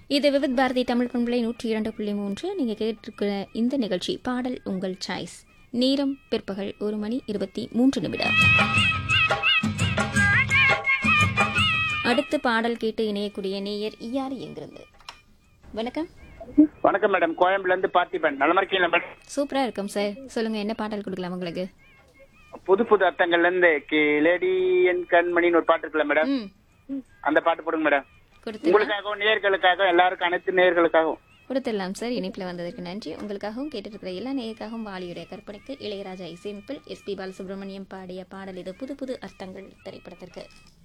இது விவித் பாரதி தமிழ் பண்பலை நூற்றி இரண்டு புள்ளி மூன்று நீங்கள் கேட்டிருக்கிற இந்த நிகழ்ச்சி பாடல் உங்கள் சாய்ஸ் நேரம் பிற்பகல் ஒரு மணி இருபத்தி மூன்று நிமிடம் அடுத்து பாடல் கேட்டு இணையக்கூடிய நேயர் யார் எங்கிருந்து வணக்கம் வணக்கம் மேடம் கோயம்புல இருந்து பார்த்திபன் நலமா இருக்கீங்களா மேடம் சூப்பரா இருக்கும் சார் சொல்லுங்க என்ன பாடல் கொடுக்கலாம் உங்களுக்கு புது புது அர்த்தங்கள்ல இருந்து கேளடி என் கண்மணின்னு ஒரு பாட்டு இருக்குல்ல மேடம் ம் அந்த பாட்டு போடுங்க மேடம் கொடுத்துடலாம் உங்களுக்காகவும் நேர்களுக்காகவும் எல்லாருக்கும் அனைத்து நேர்களுக்காகவும் கொடுத்துடலாம் சார் இணைப்பில் வந்ததற்கு நன்றி உங்களுக்காகவும் கேட்டிருக்கிற எல்லா நேயருக்காகவும் வாலியுடைய கற்பனைக்கு இளையராஜா இசையமைப்பில் எஸ்பி பாலசுப்ரமணியம் பாடிய பாடல் இது புது புது அர்த்தங்கள் திரைப்படத்திற்கு